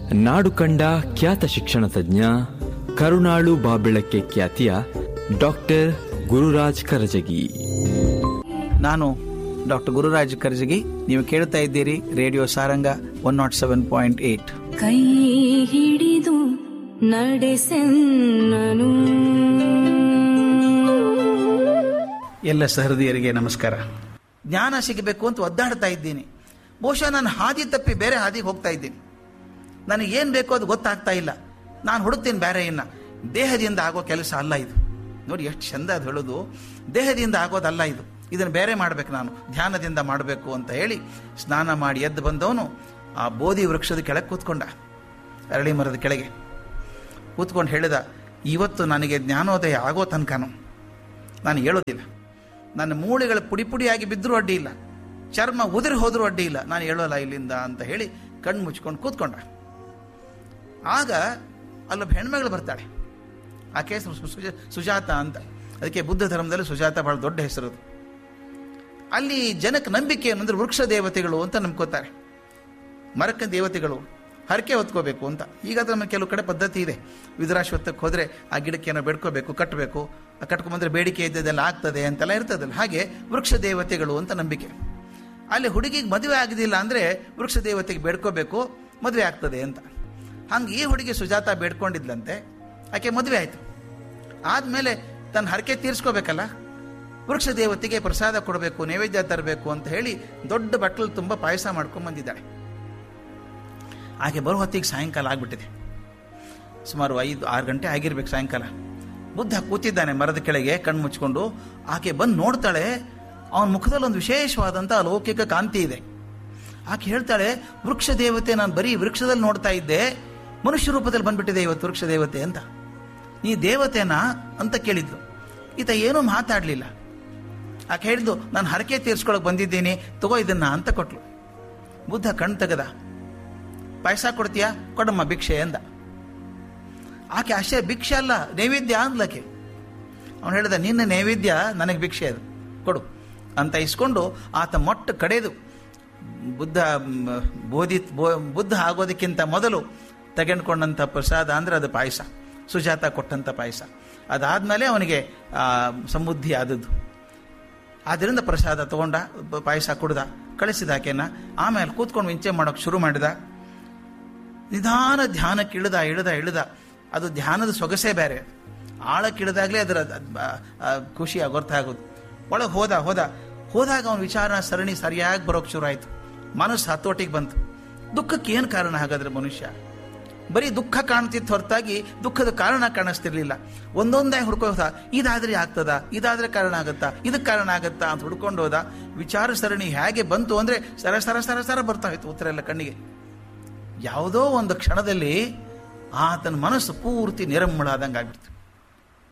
ನಾಡು ಕಂಡ ಖ್ಯಾತ ಶಿಕ್ಷಣ ತಜ್ಞ ಕರುಣಾಳು ಬಾಬೆಳಕ್ಕೆ ಖ್ಯಾತಿಯ ಡಾಕ್ಟರ್ ಗುರುರಾಜ್ ಕರಜಗಿ ನಾನು ಡಾಕ್ಟರ್ ಗುರುರಾಜ್ ಕರ್ಜಗಿ ನೀವು ಕೇಳ್ತಾ ಇದ್ದೀರಿ radio Saranga one naught seven point eight ಕೈ ಹಿಡಿದು ನಡೆಸೆನ್ನನು ಎಲ್ಲ ಸಹೃದಯರಿಗೆ ನಮಸ್ಕಾರ ಜ್ಞಾನ ಸಿಗಬೇಕು ಅಂತ ಒದ್ದಾಡ್ತಾ ಇದ್ದೀನಿ ಬಹುಶಃ ನಾನು ಹಾದಿ ತಪ್ಪಿ ಬೇರೆ ಹಾದಿಗೆ ಹೋಗ್ತಾ ಇದ್ದೀನಿ ನನಗೆ ಏನು ಬೇಕೋ ಅದು ಗೊತ್ತಾಗ್ತಾ ಇಲ್ಲ ನಾನು ಹುಡುಕ್ತೀನಿ ಬೇರೆ ಇನ್ನ ದೇಹದಿಂದ ಆಗೋ ಕೆಲಸ ಅಲ್ಲ ಇದು ನೋಡಿ ಎಷ್ಟು ಚಂದ ಅದು ಹೇಳೋದು ದೇಹದಿಂದ ಆಗೋದಲ್ಲ ಇದು ಇದನ್ನು ಬೇರೆ ಮಾಡಬೇಕು ನಾನು ಧ್ಯಾನದಿಂದ ಮಾಡಬೇಕು ಅಂತ ಹೇಳಿ ಸ್ನಾನ ಮಾಡಿ ಎದ್ದು ಬಂದವನು ಆ ಬೋಧಿ ವೃಕ್ಷದ ಕೆಳಗೆ ಕೂತ್ಕೊಂಡ ಅರಳಿ ಮರದ ಕೆಳಗೆ ಕೂತ್ಕೊಂಡು ಹೇಳಿದ ಇವತ್ತು ನನಗೆ ಜ್ಞಾನೋದಯ ಆಗೋ ತನಕನು ನಾನು ಹೇಳೋದಿಲ್ಲ ನನ್ನ ಮೂಳೆಗಳು ಪುಡಿ ಪುಡಿಯಾಗಿ ಬಿದ್ದರೂ ಅಡ್ಡಿ ಇಲ್ಲ ಚರ್ಮ ಉದುರಿ ಹೋದ್ರೂ ಅಡ್ಡಿ ಇಲ್ಲ ನಾನು ಹೇಳೋಲ್ಲ ಇಲ್ಲಿಂದ ಅಂತ ಹೇಳಿ ಕಣ್ಣು ಮುಚ್ಕೊಂಡು ಕೂತ್ಕೊಂಡ ಆಗ ಅಲ್ಲೊಬ್ಬ ಹೆಣ್ಮಗಳು ಬರ್ತಾಳೆ ಆಕೆ ಸು- ಸು- ಸುಜ- ಸುಜಾತ ಅಂತ ಅದಕ್ಕೆ ಬುದ್ಧ ಧರ್ಮದಲ್ಲಿ ಸುಜಾತ ಬಹಳ ದೊಡ್ಡ ಹೆಸರು ಅದು. ಅಲ್ಲಿ ಜನಕ್ಕೆ ನಂಬಿಕೆ ಏನಂದ್ರೆ ವೃಕ್ಷ ದೇವತೆಗಳು ಅಂತ ನಂಬ್ಕೋತಾರೆ ಮರಕ್ಕ ದೇವತೆಗಳು ಹರಕೆ ಹೊತ್ಕೋಬೇಕು ಅಂತ ಈಗ ಅದು ನಮ್ಮ ಕೆಲವು ಕಡೆ ಪದ್ಧತಿ ಇದೆ ವಿದುರಾಶ್ವತ್ಥಕ್ಕೆ ಹೋದರೆ ಆ ಗಿಡಕ್ಕೆ ಏನೋ ಬೆಡ್ಕೋಬೇಕು ಕಟ್ಟಬೇಕು ಆ ಕಟ್ಕೊಂಬಂದ್ರೆ ಬೇಡಿಕೆ ಇದ್ದದೆಲ್ಲ ಆಗ್ತದೆ ಅಂತೆಲ್ಲ ಇರ್ತದಲ್ಲ ಹಾಗೆ ವೃಕ್ಷ ದೇವತೆಗಳು ಅಂತ ನಂಬಿಕೆ ಅಲ್ಲಿ ಹುಡುಗಿಗೆ ಮದುವೆ ಆಗೋದಿಲ್ಲ ಅಂದರೆ ವೃಕ್ಷ ದೇವತೆಗೆ ಬೇಡ್ಕೋಬೇಕು ಮದುವೆ ಆಗ್ತದೆ ಅಂತ ಹಂಗೆ ಈ ಹುಡುಗಿ ಸುಜಾತ ಬೇಡ್ಕೊಂಡಿದ್ಲಂತೆ ಆಕೆ ಮದುವೆ ಆಯಿತು ಆದಮೇಲೆ ತನ್ನ ಹರಕೆ ತೀರಿಸ್ಕೋಬೇಕಲ್ಲ ವೃಕ್ಷ ದೇವತೆಗೆ ಪ್ರಸಾದ ಕೊಡಬೇಕು ನೈವೇದ್ಯ ತರಬೇಕು ಅಂತ ಹೇಳಿ ದೊಡ್ಡ ಬಟ್ಟಲು ತುಂಬ ಪಾಯಸ ಮಾಡ್ಕೊಂಡು ಬಂದಿದ್ದಾಳೆ ಆಕೆ ಬರೋ ಹೊತ್ತಿಗೆ ಸಾಯಂಕಾಲ ಆಗಿಬಿಟ್ಟಿದೆ ಸುಮಾರು ಐದು ಆರು ಗಂಟೆ ಆಗಿರ್ಬೇಕು ಸಾಯಂಕಾಲ ಬುದ್ಧ ಕೂತಿದ್ದಾನೆ ಮರದ ಕೆಳಗೆ ಕಣ್ಣು ಮುಚ್ಕೊಂಡು ಆಕೆ ಬಂದು ನೋಡ್ತಾಳೆ ಅವನ ಮುಖದಲ್ಲಿ ಒಂದು ವಿಶೇಷವಾದಂಥ ಅಲೌಕಿಕ ಕಾಂತಿ ಇದೆ ಆಕೆ ಹೇಳ್ತಾಳೆ ವೃಕ್ಷ ದೇವತೆ ನಾನು ಬರೀ ವೃಕ್ಷದಲ್ಲಿ ನೋಡ್ತಾ ಇದ್ದೆ ಮನುಷ್ಯ ರೂಪದಲ್ಲಿ ಬಂದ್ಬಿಟ್ಟಿದೆ ಇವತ್ತು ವೃಕ್ಷ ದೇವತೆ ಅಂತ ನೀ ದೇವತೆನಾ ಅಂತ ಕೇಳಿದ್ಲು ಈತ ಏನೂ ಮಾತಾಡಲಿಲ್ಲ ಆಕೆ ಹೇಳಿದ್ದು ನಾನು ಹರಕೆ ತೀರ್ಸ್ಕೊಳಕ್ ಬಂದಿದ್ದೀನಿ ತಗೋ ಇದನ್ನ ಅಂತ ಕೊಟ್ಲು ಬುದ್ಧ ಕಣ್ ತೆಗದ ಪಾಯಸ ಕೊಡ್ತೀಯಾ ಕೊಡಮ್ಮ ಭಿಕ್ಷೆ ಅಂದ ಆಕೆ ಅಷ್ಟೇ ಭಿಕ್ಷೆ ಅಲ್ಲ ನೈವೇದ್ಯ ಅಂದ್ಲಕ್ಕೆ ಅವನು ಹೇಳಿದ ನಿನ್ನ ನೈವೇದ್ಯ ನನಗೆ ಭಿಕ್ಷೆ ಅದು ಕೊಡು ಅಂತ ಇಸ್ಕೊಂಡು ಆತ ಮೊಟ್ಟ ಕಡೆದು ಬುದ್ಧ ಮ್, ಬೋಧಿ ಬೋ- ಬುದ್ಧ ಆಗೋದಕ್ಕಿಂತ ಮೊದಲು ತೆಗೆದುಕೊಂಡಂಥ ಪ್ರಸಾದ ಅಂದ್ರೆ ಅದು ಪಾಯಸ ಸುಜಾತ ಕೊಟ್ಟಂಥ ಪಾಯಸ ಅದಾದಮೇಲೆ ಅವನಿಗೆ ಆ, ಸಮೃದ್ಧಿ ಆದದ್ದು ಆದ್ದರಿಂದ ಪ್ರಸಾದ ತಗೊಂಡ ಬ- ಪಾಯಸ ಕುಡ್ದ ಕಳಿಸಿದ ಆಕೆನ ಆಮೇಲೆ ಕೂತ್ಕೊಂಡು ವಿಂಚೆ ಮಾಡೋಕೆ ಶುರು ಮಾಡಿದ ನಿಧಾನ ಧ್ಯಾನಕ್ಕೆ ಇಳಿದ ಇಳಿದ ಇಳಿದ ಅದು ಧ್ಯಾನದ ಸೊಗಸೇ ಬೇರೆ ಆಳಕ್ಕೆ ಇಳಿದಾಗಲೇ ಅದರ ಅದ್- ಆ- ಆ ಖುಷಿ ಗೊತ್ತಾಗೋದು ಒಳಗೆ ಹೋದ ಹೋದ ಹೋದಾಗ ಅವನ ವಿಚಾರ ಸರಣಿ ಸರಿಯಾಗಿ ಬರೋಕೆ ಶುರು ಆಯಿತು ಮನಸ್ಸು ಹತೋಟಿಗೆ ಬಂತು ದುಃಖಕ್ಕೆ ಏನು ಕಾರಣ ಹಾಗಾದ್ರೆ ಮನುಷ್ಯ ಬರೀ ದುಃಖ ಕಾಣ್ತಿತ್ತು ಹೊರತಾಗಿ ದುಃಖದ ಕಾರಣ ಕಾಣಿಸ್ತಿರ್ಲಿಲ್ಲ ಒಂದೊಂದೇ ಹುಡ್ಕೋ ಹೋದ ಇದಾದ್ರೆ ಆಗ್ತದ ಇದಾದ್ರೆ ಕಾರಣ ಆಗತ್ತಾ ಇದಕ್ಕೆ ಕಾರಣ ಆಗತ್ತಾ ಅಂತ ಹುಡ್ಕೊಂಡು ಹೋದ ವಿಚಾರ ಸರಣಿ ಹೇಗೆ ಬಂತು ಅಂದ್ರೆ ಸರ ಸರ ಸರ ಸರ ಬರ್ತಾ ಇತ್ತು ಉತ್ತರ ಎಲ್ಲ ಕಣ್ಣಿಗೆ ಯಾವುದೋ ಒಂದು ಕ್ಷಣದಲ್ಲಿ ಆತನ ಮನಸ್ಸು ಪೂರ್ತಿ ನಿರಮ್ಮಳ ಆದಂಗೆ ಆಗ್ಬಿಡ್ತು